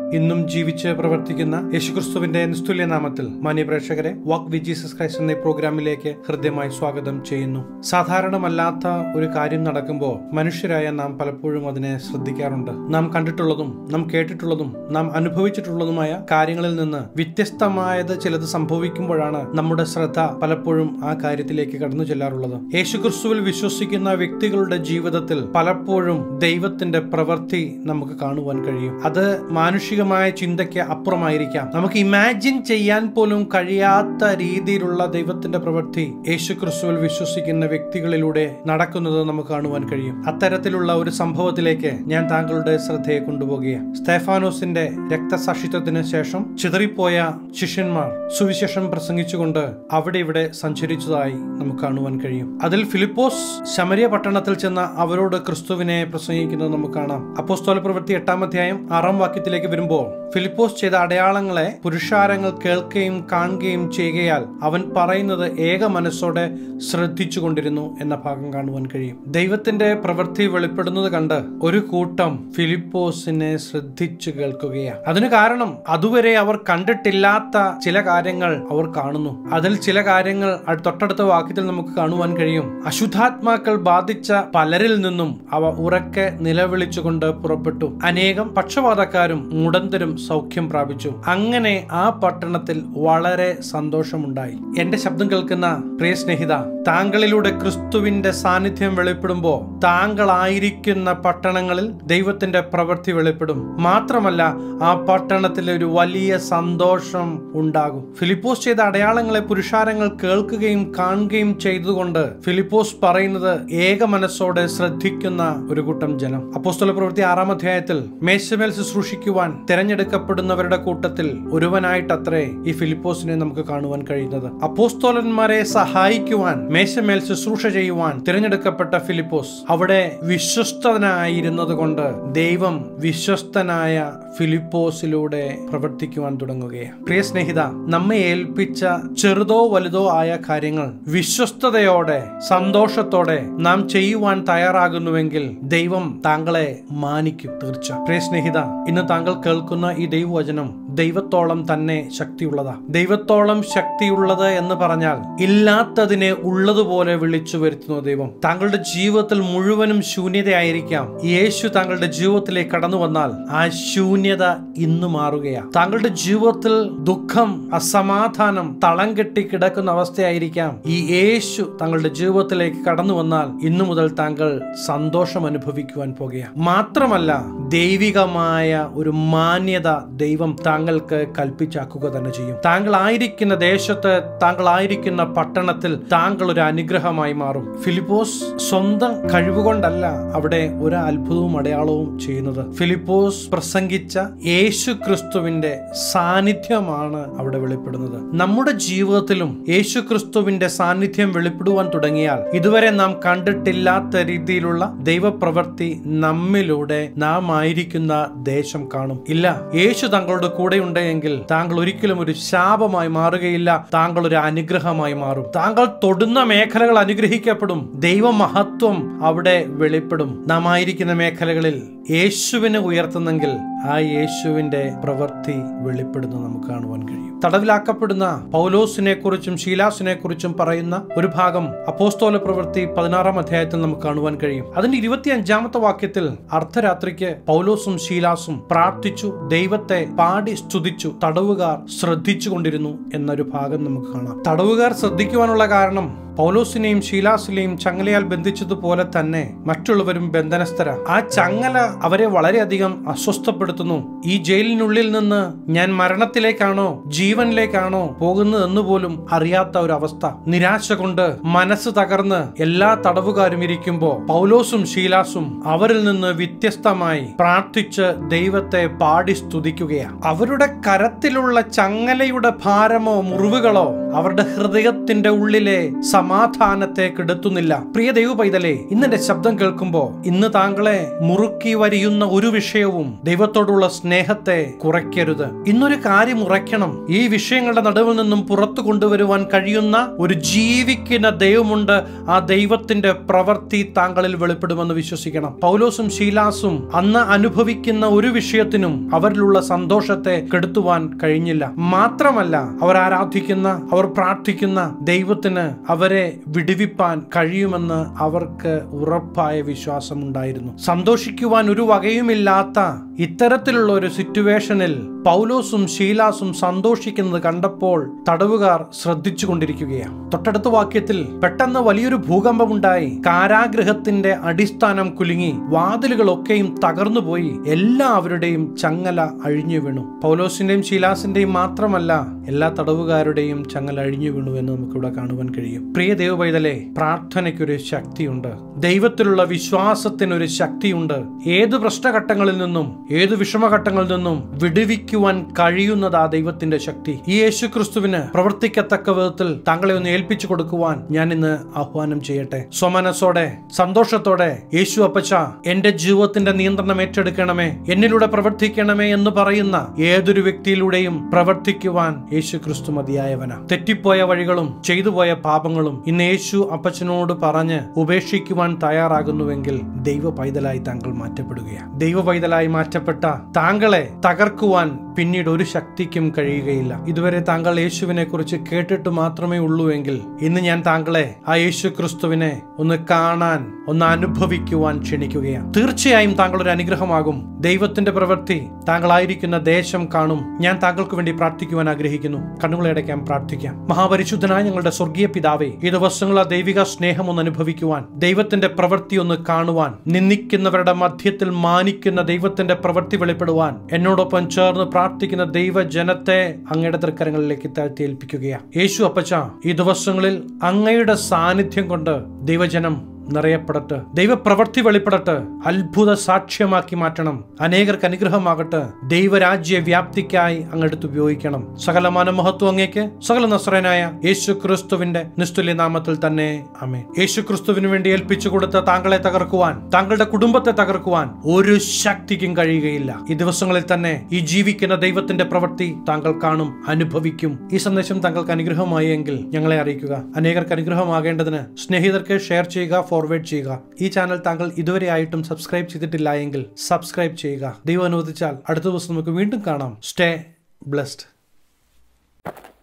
ഇന്നും ജീവിച്ച് പ്രവർത്തിക്കുന്ന യേശുക്രിസ്തുവിന്റെ നിസ്തുല്യ നാമത്തിൽ മാന്യ പ്രേക്ഷകരെ വാക്ക് വി ജീസസ് ക്രൈസ്റ്റ് എന്ന ഈ പ്രോഗ്രാമിലേക്ക് ഹൃദ്യമായി സ്വാഗതം ചെയ്യുന്നു സാധാരണമല്ലാത്ത ഒരു കാര്യം നടക്കുമ്പോൾ മനുഷ്യരായ നാം പലപ്പോഴും അതിനെ ശ്രദ്ധിക്കാറുണ്ട് നാം കണ്ടിട്ടുള്ളതും നാം കേട്ടിട്ടുള്ളതും നാം അനുഭവിച്ചിട്ടുള്ളതുമായ കാര്യങ്ങളിൽ നിന്ന് വ്യത്യസ്തമായത് ചിലത് സംഭവിക്കുമ്പോഴാണ് നമ്മുടെ ശ്രദ്ധ പലപ്പോഴും ആ കാര്യത്തിലേക്ക് കടന്നു ചെല്ലാറുള്ളത് യേശുക്രിസ്തുവിൽ വിശ്വസിക്കുന്ന വ്യക്തികളുടെ ജീവിതത്തിൽ പലപ്പോഴും ദൈവത്തിന്റെ പ്രവൃത്തി നമുക്ക് കാണുവാൻ കഴിയും അത് മാനുഷികമായ ചിന്തയ്ക്ക് അപ്പുറമായിരിക്കാം നമുക്ക് ഇമാജിൻ ചെയ്യാൻ പോലും കഴിയാത്ത രീതിയിലുള്ള ദൈവത്തിന്റെ പ്രവൃത്തി യേശു ക്രിസ്തുവിൽ വിശ്വസിക്കുന്ന വ്യക്തികളിലൂടെ നടക്കുന്നത് നമുക്ക് കാണുവാൻ കഴിയും അത്തരത്തിലുള്ള ഒരു സംഭവത്തിലേക്ക് ഞാൻ താങ്കളുടെ ശ്രദ്ധയെ കൊണ്ടുപോകുകയാണ് സ്തേഫാനോസിന്റെ രക്തസാക്ഷിത്വത്തിന് ശേഷം ചിതറിപ്പോയ ശിഷ്യന്മാർ സുവിശേഷം പ്രസംഗിച്ചുകൊണ്ട് അവിടെ ഇവിടെ സഞ്ചരിച്ചതായി നമുക്ക് കാണുവാൻ കഴിയും അതിൽ ഫിലിപ്പോസ് ശമരിയ പട്ടണത്തിൽ ചെന്ന അവരോട് ക്രിസ്തുവിനെ പ്രസംഗിക്കുന്നത് നമുക്ക് കാണാം അപ്പോസ്തോല പ്രവൃത്തി എട്ടാം അധ്യായം ആറാം വാക്യത്തിലേക്ക് വരുമ്പോൾ ഫിലിപ്പോസ് ചെയ്ത അടയാളങ്ങളെ പുരുഷാരങ്ങൾ കേൾക്കുകയും കാണുകയും ചെയ്യുകയാൽ അവൻ പറയുന്നത് ഏക മനസ്സോടെ ശ്രദ്ധിച്ചു കൊണ്ടിരുന്നു എന്ന ഭാഗം കാണുവാൻ കഴിയും ദൈവത്തിന്റെ പ്രവൃത്തി വെളിപ്പെടുന്നത് കണ്ട് ഒരു കൂട്ടം ഫിലിപ്പോസിനെ ശ്രദ്ധിച്ചു കേൾക്കുകയാണ് അതിന് കാരണം അതുവരെ അവർ കണ്ടിട്ടില്ലാത്ത ചില കാര്യങ്ങൾ അവർ കാണുന്നു അതിൽ ചില കാര്യങ്ങൾ അ- തൊട്ടടുത്ത വാക്യത്തിൽ നമുക്ക് കാണുവാൻ കഴിയും അശുദ്ധാത്മാക്കൾ ബാധിച്ച പലരിൽ നിന്നും അവ ഉറക്കെ നിലവിളിച്ചുകൊണ്ട് പുറപ്പെട്ടു അനേകം പക്ഷപാതക്കാരും മുടന്തരും സൗഖ്യം പ്രാപിച്ചു അങ്ങനെ ആ പട്ടണത്തിൽ വളരെ സന്തോഷമുണ്ടായി എന്റെ ശബ്ദം കേൾക്കുന്ന പ്രിയ സ്നേഹിത താങ്കളിലൂടെ ക്രിസ്തുവിന്റെ സാന്നിധ്യം വെളിപ്പെടുമ്പോൾ താങ്കളായിരിക്കുന്ന പട്ടണങ്ങളിൽ ദൈവത്തിന്റെ പ്രവൃത്തി വെളിപ്പെടും മാത്രമല്ല ആ പട്ടണത്തിൽ ഒരു വലിയ സന്തോഷം ഉണ്ടാകും ഫിലിപ്പോസ് ചെയ്ത അടയാളങ്ങളെ പുരുഷാരങ്ങൾ കേൾക്കുകയും കാണുകയും ചെയ്തുകൊണ്ട് ഫിലിപ്പോസ് പറയുന്നത് ഏക മനസ്സോടെ ശ്രദ്ധിക്കുന്ന ഒരു കൂട്ടം ജനം അപ്പോസ്തല പ്രവൃത്തി ആറാം അധ്യായത്തിൽ മേശമേൽ ശുശ്രൂഷിക്കുവാൻ തിരഞ്ഞെടുക്കപ്പെടുന്നവരുടെ കൂട്ടത്തിൽ ഒരുവനായിട്ടത്രേ ഈ ഫിലിപ്പോസിനെ നമുക്ക് കാണുവാൻ കഴിയുന്നത് അപ്പോസ്തോലന്മാരെ സഹായിക്കുവാൻ മേശമേൽ ശുശ്രൂഷ ചെയ്യുവാൻ തിരഞ്ഞെടുക്കപ്പെട്ട ഫിലിപ്പോസ് അവിടെ വിശ്വസ്തനായിരുന്നത് കൊണ്ട് ദൈവം വിശ്വസ്തനായ ഫിലിപ്പോസിലൂടെ പ്രവർത്തിക്കുവാൻ തുടങ്ങുകയാണ് പ്രിയ സ്നേഹിത നമ്മെ ഏൽപ്പിച്ച ചെറുതോ വലുതോ ആയ കാര്യങ്ങൾ വിശ്വസ്തയോടെ സന്തോഷത്തോടെ നാം ചെയ്യുവാൻ തയ്യാറാകുന്നുവെങ്കിൽ ദൈവം താങ്കളെ മാനിക്കും തീർച്ച പ്രിയ സ്നേഹിത ഇന്ന് താങ്കൾ കേൾക്കുന്ന ഈ ദൈവവചനം ദൈവത്തോളം തന്നെ ശക്തിയുള്ളതാ ദൈവത്തോളം ശക്തിയുള്ളത് എന്ന് പറഞ്ഞാൽ ഇല്ലാത്തതിനെ ഉള്ളതുപോലെ വിളിച്ചു വരുത്തുന്നു ദൈവം താങ്കളുടെ ജീവിതത്തിൽ മുഴുവനും ശൂന്യതയായിരിക്കാം യേശു താങ്കളുടെ ജീവിതത്തിലേക്ക് കടന്നു വന്നാൽ ആ ശൂന്യത ഇന്ന് മാറുകയാണ് താങ്കളുടെ ജീവിതത്തിൽ ദുഃഖം അസമാധാനം തളം കെട്ടി കിടക്കുന്ന അവസ്ഥയായിരിക്കാം ഈ യേശു താങ്കളുടെ ജീവിതത്തിലേക്ക് കടന്നു വന്നാൽ ഇന്നു മുതൽ താങ്കൾ സന്തോഷം അനുഭവിക്കുവാൻ പോകുകയാണ് മാത്രമല്ല ദൈവികമായ ഒരു മാന്യത ദൈവം താങ്കൾക്ക് കൽപ്പിച്ചാക്കുക തന്നെ ചെയ്യും താങ്കൾ ആയിരിക്കുന്ന ദേശത്ത് താങ്കൾ ആയിരിക്കുന്ന പട്ടണത്തിൽ താങ്കൾ ഒരു അനുഗ്രഹമായി മാറും ഫിലിപ്പോസ് സ്വന്തം കഴിവുകൊണ്ടല്ല അവിടെ ഒരു അത്ഭുതവും അടയാളവും ചെയ്യുന്നത് ഫിലിപ്പോസ് പ്രസംഗിച്ച യേശു ക്രിസ്തുവിന്റെ സാന്നിധ്യമാണ് അവിടെ വെളിപ്പെടുന്നത് നമ്മുടെ ജീവിതത്തിലും യേശു ക്രിസ്തുവിന്റെ സാന്നിധ്യം വെളിപ്പെടുവാൻ തുടങ്ങിയാൽ ഇതുവരെ നാം കണ്ടിട്ടില്ലാത്ത രീതിയിലുള്ള ദൈവപ്രവൃത്തി നമ്മിലൂടെ നാം ആയിരിക്കുന്ന ദേശം കാണും ഇല്ല യേശു താങ്കളുടെ കൂടെ ഉണ്ടെങ്കിൽ താങ്കൾ ഒരിക്കലും ഒരു ശാപമായി മാറുകയില്ല താങ്കൾ ഒരു അനുഗ്രഹമായി മാറും താങ്കൾ തൊടുന്ന മേഖലകൾ അനുഗ്രഹിക്കപ്പെടും ദൈവമഹത്വം അവിടെ വെളിപ്പെടും നാം ആയിരിക്കുന്ന മേഖലകളിൽ യേശുവിനെ ഉയർത്തുന്നെങ്കിൽ ആ യേശുവിന്റെ പ്രവൃത്തി വെളിപ്പെടുന്നു നമുക്ക് കാണുവാൻ കഴിയും തടവിലാക്കപ്പെടുന്ന പൗലോസിനെ കുറിച്ചും ശീലാസിനെ കുറിച്ചും പറയുന്ന ഒരു ഭാഗം അപ്പോസ്തോല പ്രവൃത്തി പതിനാറാം അധ്യായത്തിൽ നമുക്ക് കാണുവാൻ കഴിയും അതിന്റെ ഇരുപത്തി അഞ്ചാമത്തെ വാക്യത്തിൽ അർദ്ധരാത്രിക്ക് പൗലോസും ശീലാസും പ്രാർത്ഥിച്ചു ദൈവത്തെ പാടി സ്തുതിച്ചു തടവുകാർ ശ്രദ്ധിച്ചു കൊണ്ടിരുന്നു എന്നൊരു ഭാഗം നമുക്ക് കാണാം തടവുകാർ ശ്രദ്ധിക്കുവാനുള്ള കാരണം പൗലോസിനെയും ശീലാസിനെയും ചങ്ങലയാൽ ബന്ധിച്ചതുപോലെ തന്നെ മറ്റുള്ളവരും ബന്ധനസ്ഥര ആ ചങ്ങല അവരെ വളരെയധികം അസ്വസ്ഥപ്പെടുത്തുന്നു ഈ ജയിലിനുള്ളിൽ നിന്ന് ഞാൻ മരണത്തിലേക്കാണോ ജീവനിലേക്കാണോ പോകുന്നതെന്ന് പോലും അറിയാത്ത ഒരു അവസ്ഥ നിരാശ കൊണ്ട് മനസ്സ് തകർന്ന് എല്ലാ തടവുകാരും ഇരിക്കുമ്പോ പൗലോസും ശീലാസും അവരിൽ നിന്ന് വ്യത്യസ്തമായി പ്രാർത്ഥിച്ച് ദൈവത്തെ പാടി സ്തുതിക്കുകയാണ് അവരുടെ കരത്തിലുള്ള ചങ്ങലയുടെ ഭാരമോ മുറിവുകളോ അവരുടെ ഹൃദയത്തിന്റെ ഉള്ളിലെ സമാധാനത്തെ കെടുത്തുന്നില്ല പ്രിയ ദൈവ പൈതലേ ഇന്നെന്റെ ശബ്ദം കേൾക്കുമ്പോ ഇന്ന് താങ്കളെ മുറുക്കി വരിയുന്ന ഒരു വിഷയവും ദൈവത്തോടുള്ള സ്നേഹത്തെ കുറയ്ക്കരുത് ഇന്നൊരു കാര്യം ഉറയ്ക്കണം ഈ വിഷയങ്ങളുടെ നടുവിൽ നിന്നും പുറത്തു കൊണ്ടുവരുവാൻ കഴിയുന്ന ഒരു ജീവിക്കുന്ന ദൈവമുണ്ട് ആ ദൈവത്തിന്റെ പ്രവൃത്തി താങ്കളിൽ വെളിപ്പെടുമെന്ന് വിശ്വസിക്കണം പൗലോസും ശീലാസും അന്ന് അനുഭവിക്കുന്ന ഒരു വിഷയത്തിനും അവരിലുള്ള സന്തോഷത്തെ കെടുത്തുവാൻ കഴിഞ്ഞില്ല മാത്രമല്ല അവർ ആരാധിക്കുന്ന അവർ പ്രാർത്ഥിക്കുന്ന ദൈവത്തിന് അവരെ വിടുവിപ്പാൻ കഴിയുമെന്ന് അവർക്ക് ഉറപ്പായ വിശ്വാസം ഉണ്ടായിരുന്നു സന്തോഷിക്കുവാൻ ഒരു വകയുമില്ലാത്ത ഇത്തരത്തിലുള്ള ഒരു സിറ്റുവേഷനിൽ പൗലോസും ശീലാസും സന്തോഷിക്കുന്നത് കണ്ടപ്പോൾ തടവുകാർ ശ്രദ്ധിച്ചുകൊണ്ടിരിക്കുകയാണ് തൊട്ടടുത്ത വാക്യത്തിൽ പെട്ടെന്ന് വലിയൊരു ഭൂകമ്പമുണ്ടായി കാരാഗൃഹത്തിന്റെ അടിസ്ഥാനം കുലുങ്ങി വാതിലുകളൊക്കെയും തകർന്നുപോയി എല്ലാവരുടെയും ചങ്ങല അഴിഞ്ഞു വീണു പൗലോസിന്റെയും ശീലാസിന്റെയും മാത്രമല്ല എല്ലാ തടവുകാരുടെയും ചങ്ങല അഴിഞ്ഞു വീണു എന്ന് നമുക്കിവിടെ കാണുവാൻ കഴിയും പ്രിയ ദൈവപൈതലെ പ്രാർത്ഥനയ്ക്കൊരു ശക്തിയുണ്ട് ദൈവത്തിലുള്ള വിശ്വാസത്തിനൊരു ശക്തിയുണ്ട് ഏത് പ്രശ്നഘട്ടങ്ങളിൽ നിന്നും ഏത് വിഷമഘട്ടങ്ങളിൽ നിന്നും വിടുവിക്കുവാൻ കഴിയുന്നത് ആ ദൈവത്തിന്റെ ശക്തി ഈ യേശു ക്രിസ്തുവിന് പ്രവർത്തിക്കത്തക്ക വിധത്തിൽ താങ്കളെ ഒന്ന് ഏൽപ്പിച്ചു കൊടുക്കുവാൻ ഞാൻ ഇന്ന് ആഹ്വാനം ചെയ്യട്ടെ സ്വമനസ്സോടെ സന്തോഷത്തോടെ യേശു അപ്പച്ച എന്റെ ജീവിതത്തിന്റെ നിയന്ത്രണം ഏറ്റെടുക്കണമേ എന്നിലൂടെ പ്രവർത്തിക്കണമേ എന്ന് പറയുന്ന ഏതൊരു വ്യക്തിയിലൂടെയും പ്രവർത്തിക്കുവാൻ യേശു ക്രിസ്തു മതിയായവന തെറ്റിപ്പോയ വഴികളും ചെയ്തുപോയ പാപങ്ങളും ഇന്ന് യേശു അപ്പച്ചനോട് പറഞ്ഞ് ഉപേക്ഷിക്കുവാൻ തയ്യാറാകുന്നുവെങ്കിൽ ദൈവ പൈതലായി താങ്കൾ മാറ്റപ്പെടുകയാണ് ദൈവ പൈതലായി മാറ്റപ്പെട്ട താങ്കളെ തകർക്കുവാൻ പിന്നീട് ഒരു ശക്തിക്കും കഴിയുകയില്ല ഇതുവരെ താങ്കൾ യേശുവിനെ കുറിച്ച് കേട്ടിട്ട് മാത്രമേ ഉള്ളൂ എങ്കിൽ ഇന്ന് ഞാൻ താങ്കളെ ആ യേശു ക്രിസ്തുവിനെ ഒന്ന് കാണാൻ ഒന്ന് അനുഭവിക്കുവാൻ ക്ഷണിക്കുകയാണ് തീർച്ചയായും താങ്കൾ ഒരു അനുഗ്രഹമാകും ദൈവത്തിന്റെ പ്രവൃത്തി താങ്കളായിരിക്കുന്ന ദേശം കാണും ഞാൻ താങ്കൾക്ക് വേണ്ടി പ്രാർത്ഥിക്കുവാൻ ആഗ്രഹിക്കുന്നു കണ്ണുകളെ അടയ്ക്കാൻ പ്രാർത്ഥിക്കാം മഹാപരിശുദ്ധനായ ഞങ്ങളുടെ സ്വർഗീയ പിതാവേ ഈ ദിവസങ്ങൾ ആ ദൈവിക സ്നേഹം ഒന്ന് അനുഭവിക്കുവാൻ ദൈവത്തിന്റെ പ്രവൃത്തി ഒന്ന് കാണുവാൻ നിന്ദിക്കുന്നവരുടെ മധ്യത്തിൽ മാനിക്കുന്ന ദൈവത്തിന്റെ പ്രവൃത്തി വെളിപ്പെടുവാൻ എന്നോടൊപ്പം ചേർന്ന് പ്രാർത്ഥിക്കുന്ന ദൈവജനത്തെ അങ്ങയുടെ തൃക്കരങ്ങളിലേക്ക് താഴ്ത്തി ഏൽപ്പിക്കുകയാണ് യേശു അപ്പച്ച ഈ ദിവസങ്ങളിൽ അങ്ങയുടെ സാന്നിധ്യം കൊണ്ട് ദൈവജനം നിറയപ്പെടട്ടെ ദൈവപ്രവൃത്തി വെളിപ്പെടട്ടെ അത്ഭുത സാക്ഷ്യമാക്കി മാറ്റണം അനേകർക്ക് അനുഗ്രഹമാകട്ടെ ദൈവരാജ്യ വ്യാപ്തിക്കായി അങ്ങെടുത്ത് ഉപയോഗിക്കണം സകലമാന മഹത്വം അങ്ങേക്ക് സകല നസ്രനായ യേശു ക്രിസ്തുവിന്റെ നിസ്തുല്യ നാമത്തിൽ തന്നെ അമേ യേശു ക്രിസ്തുവിന് വേണ്ടി ഏൽപ്പിച്ചു കൊടുത്ത താങ്കളെ തകർക്കുവാൻ താങ്കളുടെ കുടുംബത്തെ തകർക്കുവാൻ ഒരു ശക്തിക്കും കഴിയുകയില്ല ഈ ദിവസങ്ങളിൽ തന്നെ ഈ ജീവിക്കുന്ന ദൈവത്തിന്റെ പ്രവൃത്തി താങ്കൾ കാണും അനുഭവിക്കും ഈ സന്ദേശം താങ്കൾക്ക് അനുഗ്രഹമായി എങ്കിൽ ഞങ്ങളെ അറിയിക്കുക അനേകർക്ക് അനുഗ്രഹമാകേണ്ടതിന് സ്നേഹിതർക്ക് ഷെയർ ചെയ്യുക ഫോർവേഡ് ചെയ്യുക ഈ ചാനൽ താങ്കൾ ഇതുവരെ ആയിട്ടും സബ്സ്ക്രൈബ് ചെയ്തിട്ടില്ല എങ്കിൽ സബ്സ്ക്രൈബ് ചെയ്യുക ദൈവം അനുവദിച്ചാൽ അടുത്ത ദിവസം നമുക്ക് വീണ്ടും കാണാം സ്റ്റേ ബ്ലെസ്ഡ്